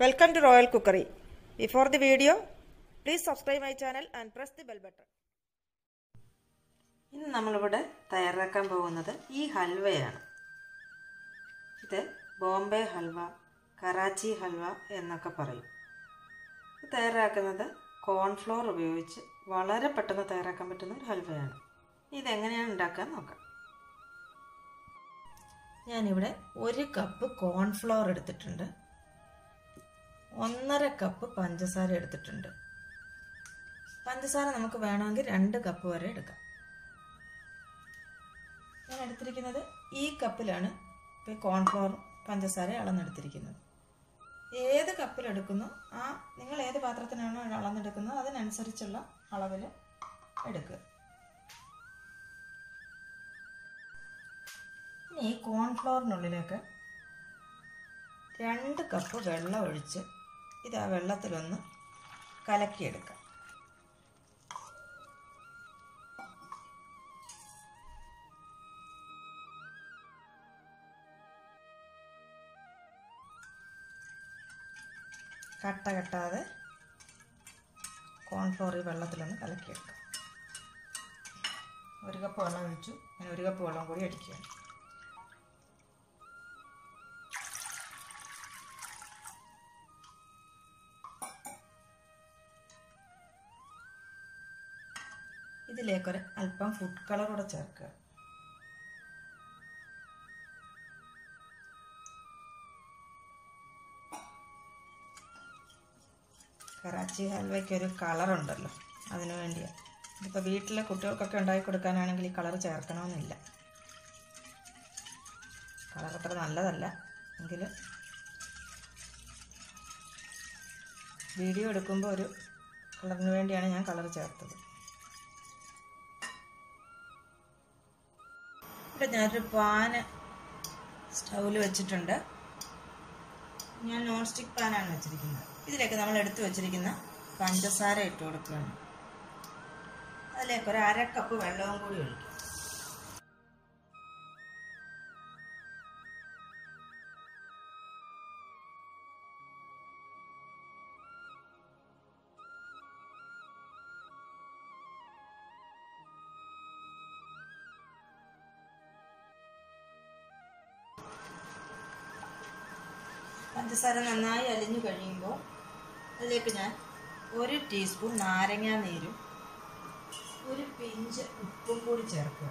Welcome to Royal Cookery. Before the video, please subscribe my channel and press the bell button. ഇന്ന് നമ്മളിവിടെ തയ്യാറാക്കാൻ പോകുന്നത് ഈ ഹൽവയാണ് ഇത് ബോംബെ ഹൽവ കറാച്ചി ഹൽവ എന്നൊക്കെ പറയും ഇത് തയ്യാറാക്കുന്നത് കോൺഫ്ലോർ ഉപയോഗിച്ച് വളരെ പെട്ടെന്ന് തയ്യാറാക്കാൻ പറ്റുന്ന ഒരു ഹൽവയാണ് ഇതെങ്ങനെയാണ് ഉണ്ടാക്കാൻ നോക്കാം ഞാനിവിടെ ഒരു കപ്പ് കോൺഫ്ലോർ എടുത്തിട്ടുണ്ട് ഒന്നര കപ്പ് പഞ്ചസാര എടുത്തിട്ടുണ്ട് പഞ്ചസാര നമുക്ക് വേണമെങ്കിൽ രണ്ട് കപ്പ് വരെ എടുക്കാം ഞാൻ എടുത്തിരിക്കുന്നത് ഈ കപ്പിലാണ് ഇപ്പോൾ കോൺഫ്ലോർ പഞ്ചസാര അളന്നെടുത്തിരിക്കുന്നത് ഏത് കപ്പിലെടുക്കുന്നു ആ നിങ്ങൾ ഏത് പാത്രത്തിനാണോ അളന്നെടുക്കുന്നത് അതിനനുസരിച്ചുള്ള അളവിൽ എടുക്കുക ഇനി ഈ കോൺഫ്ലോറിനുള്ളിലേക്ക് രണ്ട് കപ്പ് വെള്ളം ഒഴിച്ച് ഇത് ആ വെള്ളത്തിലൊന്ന് കലക്കിയെടുക്കാം കട്ട കെട്ടാതെ കോൺഫ്ലോർ ഈ വെള്ളത്തിലൊന്ന് കലക്കിയെടുക്കാം ഒരു കപ്പ് വെള്ളം ഒഴിച്ചു ഞാൻ ഒരു കപ്പ് വെള്ളം കൂടി അടിക്കുകയാണ് ഇതിലേക്കൊരു അല്പം ഫുഡ് കളർ കൂടെ ചേർക്കുക കറാച്ചി ഹൽവയ്ക്ക് ഒരു കളറുണ്ടല്ലോ അതിനു വേണ്ടിയാണ് ഇതിപ്പോൾ വീട്ടിലെ കുട്ടികൾക്കൊക്കെ ഉണ്ടാക്കി കൊടുക്കാനാണെങ്കിൽ ഈ കളർ ചേർക്കണമെന്നില്ല കളർ അത്ര നല്ലതല്ല എങ്കിലും വീഡിയോ എടുക്കുമ്പോൾ ഒരു കളറിന് വേണ്ടിയാണ് ഞാൻ കളർ ചേർത്തത് ഇവിടെ ഞാനൊരു പാന് സ്റ്റൗവിൽ വെച്ചിട്ടുണ്ട് ഞാൻ നോൺ സ്റ്റിക്ക് പാനാണ് വെച്ചിരിക്കുന്നത് ഇതിലേക്ക് നമ്മൾ എടുത്തു വെച്ചിരിക്കുന്ന പഞ്ചസാര ഇട്ട് കൊടുക്കുകയാണ് അതിലേക്ക് ഒരു അര കപ്പ് വെള്ളവും കൂടി ഒഴിക്കും പഞ്ചസാര നന്നായി അലിഞ്ഞു കഴിയുമ്പോൾ അതിലേക്ക് ഞാൻ ഒരു ടീസ്പൂൺ നാരങ്ങാ നീരും ഒരു പിഞ്ച് ഉപ്പും കൂടി ചേർക്കുക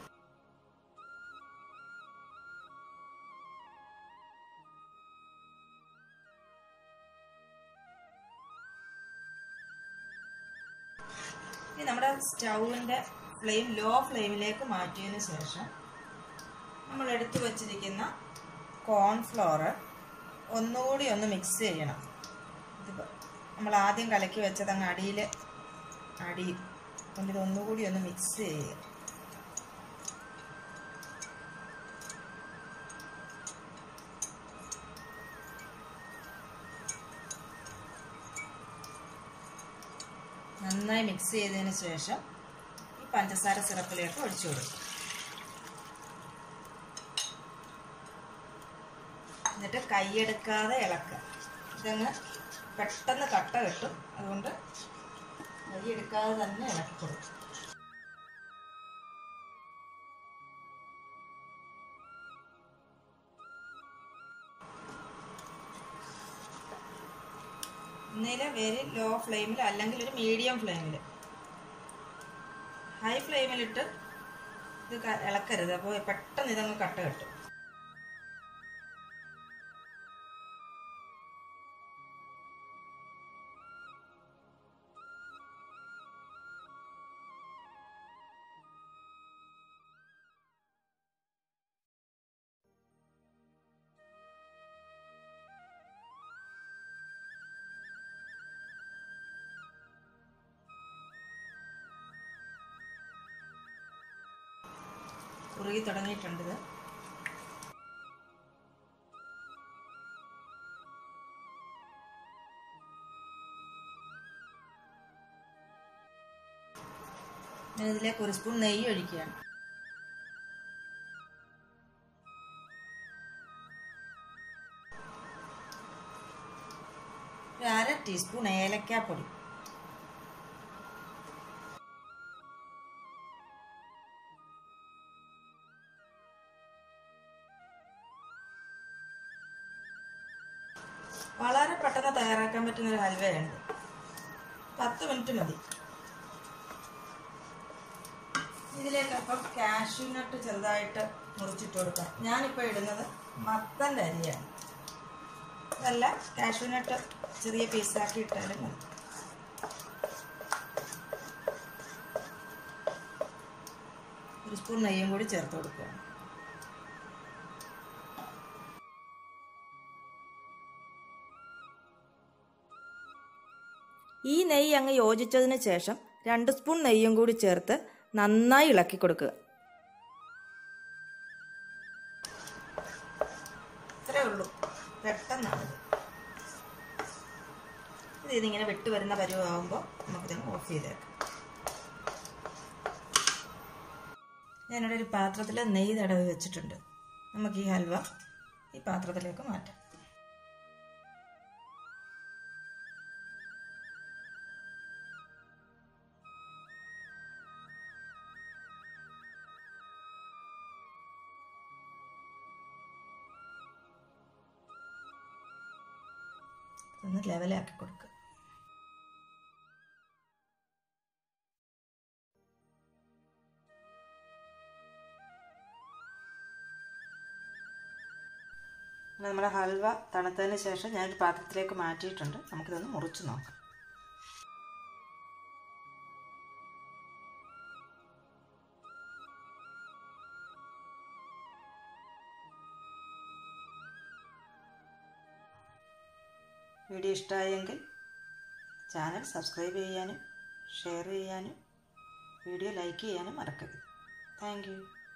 ഇനി നമ്മുടെ സ്റ്റൗവിൻ്റെ ഫ്ലെയിം ലോ ഫ്ലെയിമിലേക്ക് മാറ്റിയതിന് ശേഷം നമ്മൾ എടുത്തു വച്ചിരിക്കുന്ന കോൺഫ്ലോർ ഒന്നുകൂടി ഒന്ന് മിക്സ് ചെയ്യണം ഇത് നമ്മൾ ആദ്യം കലക്കി വെച്ചത് അങ്ങ് അടിയിൽ അടിയിൽ കൊണ്ട് ഇത് ഒന്നുകൂടി ഒന്ന് മിക്സ് ചെയ്യുക നന്നായി മിക്സ് ചെയ്തതിന് ശേഷം ഈ പഞ്ചസാര സിറപ്പിലേക്ക് ഒഴിച്ചു കൊടുക്കും എന്നിട്ട് കൈയെടുക്കാതെ ഇളക്കുക ഇതങ്ങ് പെട്ടെന്ന് കട്ട കിട്ടും അതുകൊണ്ട് കൈയെടുക്കാതെ തന്നെ ഇളക്കി കൊടുക്കും ഒന്നില് വെരി ലോ ഫ്ലെയിമിൽ അല്ലെങ്കിൽ ഒരു മീഡിയം ഫ്ലെയിമിൽ ഹൈ ഫ്ലെയിമിലിട്ട് ഇത് ഇളക്കരുത് അപ്പോൾ പെട്ടെന്ന് ഇതങ്ങ് കട്ട കിട്ടും കുറുകി തുടങ്ങിയിട്ടുണ്ട് ഇത് ഇതിലേക്ക് ഒരു സ്പൂൺ നെയ്യ് ഒഴിക്കുകയാണ് ഒരു അര ടീസ്പൂൺ ഏലക്കാപ്പൊടി വളരെ പെട്ടെന്ന് തയ്യാറാക്കാൻ പറ്റുന്ന ഒരു ഹൽവയാണ് പത്ത് മിനിറ്റ് മതി ഇതിലേക്ക് അപ്പം കാഷ്യൂ നട്ട് ചെറുതായിട്ട് മുറിച്ചിട്ട് കൊടുക്കാം ഞാനിപ്പോൾ ഇടുന്നത് മത്തൻ്റെ അരിയാണ് അതല്ല കാഷ്യൂ നട്ട് ചെറിയ പീസാക്കി ഇട്ടാലും മതി ഒരു സ്പൂൺ നെയ്യും കൂടി ചേർത്ത് കൊടുക്കുക ഈ നെയ്യ് അങ്ങ് യോജിച്ചതിന് ശേഷം രണ്ട് സ്പൂൺ നെയ്യും കൂടി ചേർത്ത് നന്നായി ഇളക്കി കൊടുക്കുക ഇത്രേ ഉള്ളൂ പെട്ടെന്നാണ് ഇത് ഇതിങ്ങനെ വിട്ട് വരുന്ന പരുവാകുമ്പോൾ നമുക്കിത് ഓഫ് ചെയ്തേക്കാം ഞാനിവിടെ ഒരു പാത്രത്തിൽ നെയ്യ് തടവി വെച്ചിട്ടുണ്ട് നമുക്ക് ഈ ഹൽവ ഈ പാത്രത്തിലേക്ക് മാറ്റാം ഒന്ന് ലെവലാക്കി കൊടുക്കുക നമ്മുടെ ഹൽവ തണുത്തതിന് ശേഷം ഞാനൊരു പാത്രത്തിലേക്ക് മാറ്റിയിട്ടുണ്ട് നമുക്കിതൊന്ന് മുറിച്ച് നോക്കാം വീഡിയോ ഇഷ്ടമായെങ്കിൽ ചാനൽ സബ്സ്ക്രൈബ് ചെയ്യാനും ഷെയർ ചെയ്യാനും വീഡിയോ ലൈക്ക് ചെയ്യാനും മറക്കരുത് താങ്ക് യു